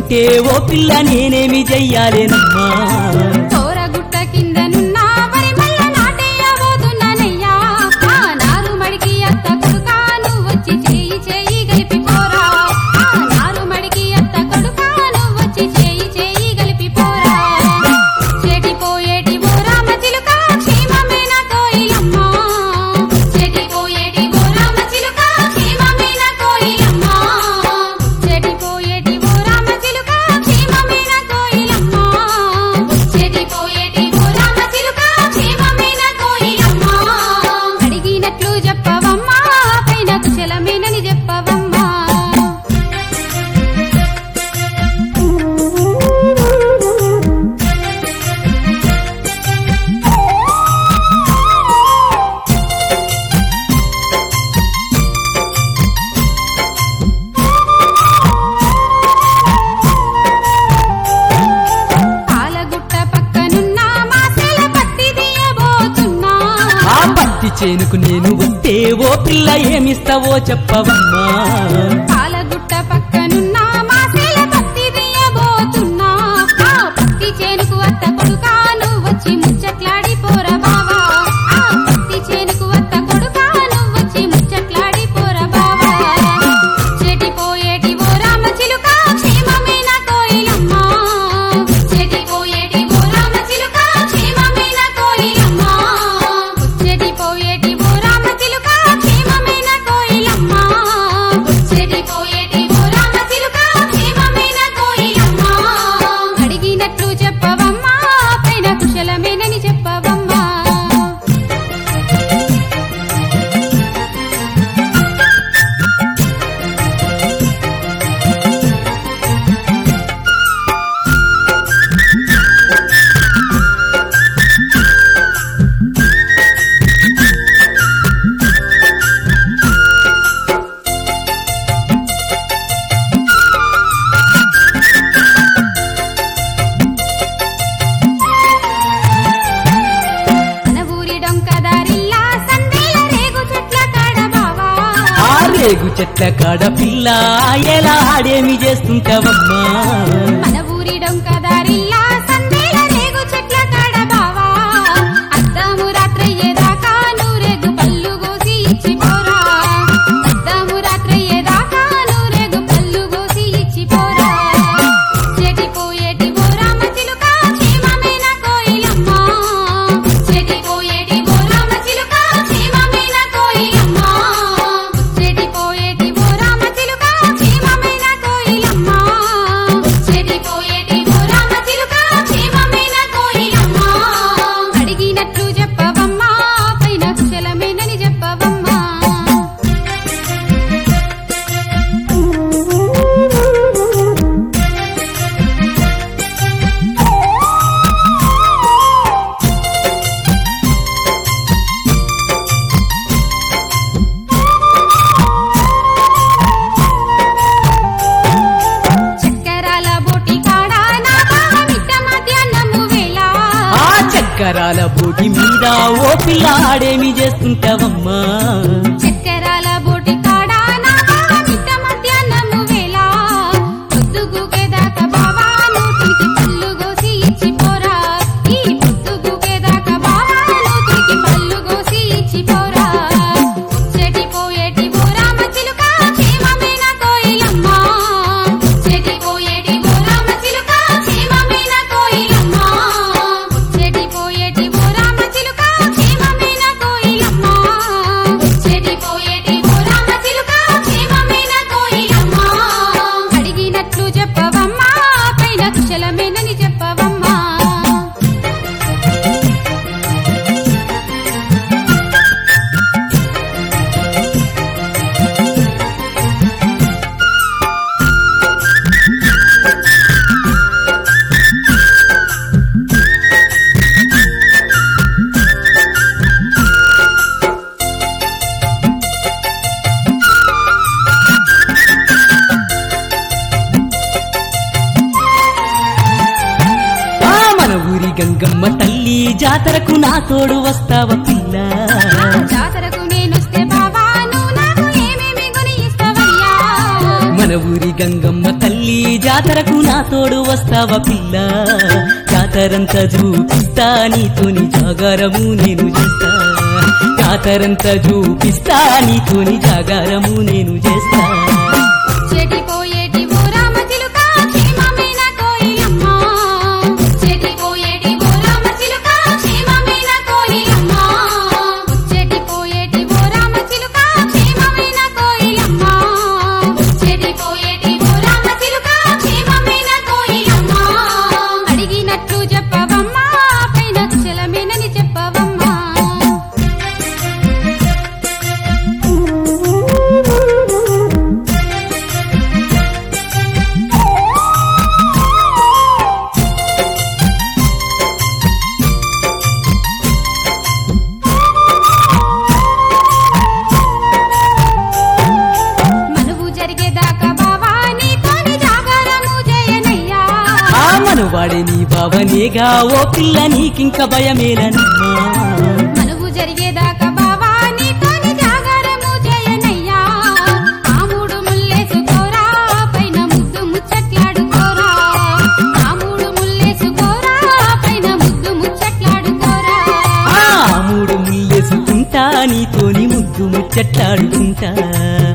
ఉంటే ఓ పిల్ల నేనేమి చెయ్యాలేనమ్మా తోరగుట్ట కిందనున్న పరిమళ నాటేయబోతున్నానయ్యా ఆ నారు మడికి అత్త కొడుకా నువ్వు వచ్చి చేయి చేయి గలిపి పోరా ఆ నారు మడికి అత్త కొడుకా నువ్వు వచ్చి చేయి చేయి గలిపి పోరా చెడిపోయేటి ఓ రామ చిలుక క్షేమమేన కోయిలమ్మ చెడిపోయేటి ఓ రామ చిలుక క్షేమమేన కోయిలమ్మ చెడిపోయేటి ఓ రామ చిలుక క్షేమమేన కోయిలమ్మ చెడిపోయేటి ఓ రామ చిలుక క్షేమమేన కోయిలమ్మ అడిగినట్లు చెప్పవమ్మా పైన కుశలమేనని చెప్పవమ్మా పాలగుట్ట పక్కనున్న మాసెల పత్తి తీయబోతున్నా ఆ పత్తి చేనుకు నేను వస్తే ఓ పిల్ల ఏమిస్తావో చెప్పవమ్మా పాలగుట్ట పక్కనున్న మాసెల పత్తి తీయబోతున్నా ఆ పత్తి చేనుకు అత్త కొడుకా నువ్వు వచ్చి ముచ్చట్లాడి పోరా బావా ఆ పత్తి చేనుకు అత్త కొడుకా నువ్వు వచ్చి ముచ్చట్లాడి పోరా బావా చెడిపోయేటి ఓ రామ చిలుక క్షేమమేన కోయిలమ్మ చెడిపోయేటి ఓ రామ చిలుక క్షేమమేన కోయిలమ్మ చెడిపోయేటి ఓ రామ చిలుక క్షేమమేన కోయిలమ్మ చెడిపోయేటి ఓ రామ చిలుక క్షేమమేన కోయిలమ్మ అడిగినట్లు చెప్పవమ్మా పైన కుశలమేనని చెప్పవమ్మా మన ఊరి డొంకదారిల్లా సందేల రేగు చెట్ల కాడ బావా ఆ రేగు చెట్ల కాడ పిల్ల ఎలా ఆడేమి చేస్తుంటావమ్మా మన ఊరి డొంకదారిల్లా సందేల రేగు చెట్ల కాడ బావా అద్దము రాత్రయ్యేదాకా నూరేగు పళ్ళు కోసి ఇచ్చి పోరా అద్దము రాత్రయ్యేదాకా నూరేగు పళ్ళు కోసి ఇచ్చి పోరా చెడిపోయేటి ఓ రామ చిలుక క్షేమమేన కోయిలమ్మ చెడిపోయేటి ఓ రామ చిలుక క్షేమమేన కోయిలమ్మ చెడిపోయేటి ఓ రామ చిలుక క్షేమమేన కోయిలమ్మ చెడిపోయేటి ఓ రామ చిలుక క్షేమమేన కోయిలమ్మ అడిగినట్లు చెప్పవమ్మా పైన కుశలమేనని చెప్పవమ్మా చక్కెరాల బోటి కాడ నా బావ మిట్ట మధ్యాహ్నము వేళ ఆ చక్కరాల బోటి మీద ఓ పిల్ల ఆడేమి చేస్తుంటావమ్మా చక్కెరాల బోటి కాడ నా బావ మిట్ట మధ్యాహ్నము వేళ పొద్దుగుకేదాకా బావా నూతికి పళ్ళు కోసి ఇచ్చి పోరా ఈ పొద్దుగుకేదాకా బావా నూతికి పళ్ళు కోసి ఇచ్చి పోరా చెడిపోయేటి ఓ రామ చిలుక క్షేమమేన కోయిలమ్మ చెడిపోయేటి ఓ రామ చిలుక క్షేమమేన కోయిలమ్మ చెడిపోయేటి ఓ రామ చిలుక క్షేమమేన కోయిలమ్మ చెడిపోయేటి ఓ రామ చిలుక క్షేమమేన కోయిలమ్మ అడిగినట్లు చెప్పవమ్మా పైన కుశలమేనని చెప్పవమ్మా ఆ మన ఊరి గంగమ్మ తల్లి జాతరకు నా తోడు వస్తావ పిల్ల జాతరకు నేనొస్తే బావా నువ్వు నాకు ఏమేమి కొని ఇస్తావయ్యా మన ఊరి గంగమ్మ తల్లి తల్లి జాతరకు నా తోడు వస్తావా పిల్ల జాతరంతా చూపిస్తా నీతోని జాగారము నేను చేస్తా జాతరంతా చూపిస్తా నీతోని జాగారము నేను చేస్తా చెటి పోయేటి ఓ రామ చిలుక క్షేమమైన కోయిలమ్మ చెటి పోయేటి ఓ రామ చిలుక క్షేమమైన కోయిలమ్మ చెటి పోయేటి ఓ రామ చిలుక క్షేమమైన కోయిలమ్మ చెటి పోయేటి ఓ రామ చిలుక క్షేమమైన కోయిలమ్మ అడిగినట్లు చెప్పవమ్మా పైన కుశలమేనని చెప్పవమ్మా మనువు జరిగేదాకా బావా నీతోని జాగారము చేయనయ్యా ఆ మనువాడే నీ బావనేగా ఓ పిల్ల నీకింక భయమేలనమ్మా మనువు జరిగేదాకా బావా నీతోని జాగారము చేయనయ్యా ఆ మూడు ముల్లేసుకోరా పైన ముద్దు ముచ్చట్లాడుకోరా ఆ మూడు ముల్లేసుకోరా పైన ముద్దు ముచ్చట్లాడుకోరా ఆ మూడు ముళ్ళేసుకుంటా నీతోని ముద్దు ముచ్చట్లాడుకుంటా